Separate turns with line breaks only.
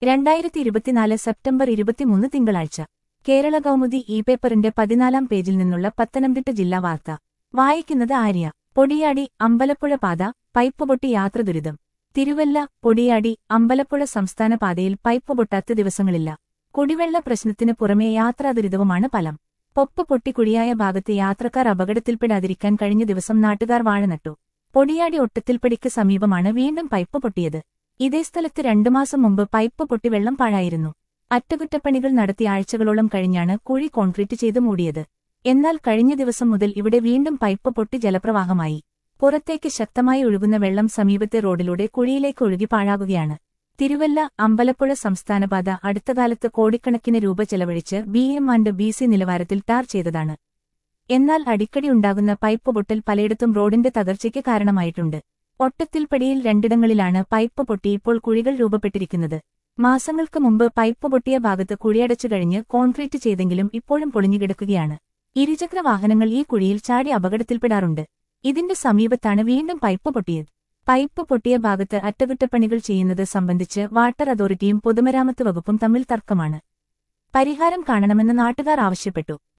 രണ്ടായിരത്തി ഇരുപത്തിനാല് സെപ്റ്റംബർ ഇരുപത്തിമൂന്ന് തിങ്കളാഴ്ച കേരള കൗമുദി ഇ പേപ്പറിന്റെ പതിനാലാം പേജിൽ നിന്നുള്ള പത്തനംതിട്ട ജില്ലാ വാർത്ത വായിക്കുന്നത് ആര്യ പൊടിയാടി അമ്പലപ്പുഴ പാത പൈപ്പ് പൊട്ടി യാത്ര ദുരിതം തിരുവല്ല പൊടിയാടി അമ്പലപ്പുഴ സംസ്ഥാന പാതയിൽ പൈപ്പ് പൊട്ടാത്ത ദിവസങ്ങളില്ല കുടിവെള്ള പ്രശ്നത്തിന് പുറമെ യാത്രാ ദുരിതവുമാണ് ഫലം പൊപ്പ് പൊട്ടിക്കുഴിയായ ഭാഗത്ത് യാത്രക്കാർ അപകടത്തിൽപ്പെടാതിരിക്കാൻ കഴിഞ്ഞ ദിവസം നാട്ടുകാർ വാഴ നട്ടു പൊടിയാടി ഒട്ടത്തിൽപ്പടിക്ക് സമീപമാണ് വീണ്ടും പൈപ്പ് പൊട്ടിയത് ഇതേ സ്ഥലത്ത് രണ്ടു മാസം മുമ്പ് പൈപ്പ് പൊട്ടി വെള്ളം പാഴായിരുന്നു അറ്റകുറ്റപ്പണികൾ നടത്തി ആഴ്ചകളോളം കഴിഞ്ഞാണ് കുഴി കോൺക്രീറ്റ് ചെയ്ത് മൂടിയത് എന്നാൽ കഴിഞ്ഞ ദിവസം മുതൽ ഇവിടെ വീണ്ടും പൈപ്പ് പൊട്ടി ജലപ്രവാഹമായി പുറത്തേക്ക് ശക്തമായി ഒഴുകുന്ന വെള്ളം സമീപത്തെ റോഡിലൂടെ കുഴിയിലേക്ക് ഒഴുകി പാഴാകുകയാണ് തിരുവല്ല അമ്പലപ്പുഴ സംസ്ഥാനപാത അടുത്ത കാലത്ത് കോടിക്കണക്കിന് രൂപ ചെലവഴിച്ച് B M and B C നിലവാരത്തിൽ ടാർ ചെയ്തതാണ് എന്നാൽ അടിക്കടി ഉണ്ടാകുന്ന പൈപ്പ് പൊട്ടൽ പലയിടത്തും റോഡിന്റെ തകർച്ചയ്ക്ക് കാരണമായിട്ടുണ്ട് ഒട്ടത്തിൽപ്പടിയിൽ രണ്ടിടങ്ങളിലാണ് പൈപ്പ് പൊട്ടി ഇപ്പോൾ കുഴികൾ രൂപപ്പെട്ടിരിക്കുന്നത് മാസങ്ങൾക്ക് മുമ്പ് പൈപ്പ് പൊട്ടിയ ഭാഗത്ത് കുഴിയടച്ചു കഴിഞ്ഞ് കോൺക്രീറ്റ് ചെയ്തെങ്കിലും ഇപ്പോഴും പൊളിഞ്ഞുകിടക്കുകയാണ് ഇരുചക്ര വാഹനങ്ങൾ ഈ കുഴിയിൽ ചാടി അപകടത്തിൽപ്പെടാറുണ്ട് ഇതിന്റെ സമീപത്താണ് വീണ്ടും പൈപ്പ് പൊട്ടിയത് പൈപ്പ് പൊട്ടിയ ഭാഗത്ത് അറ്റകുറ്റപ്പണികൾ ചെയ്യുന്നത് സംബന്ധിച്ച് വാട്ടർ അതോറിറ്റിയും പൊതുമരാമത്ത് വകുപ്പും തമ്മിൽ തർക്കമാണ് പരിഹാരം കാണണമെന്ന് നാട്ടുകാർ ആവശ്യപ്പെട്ടു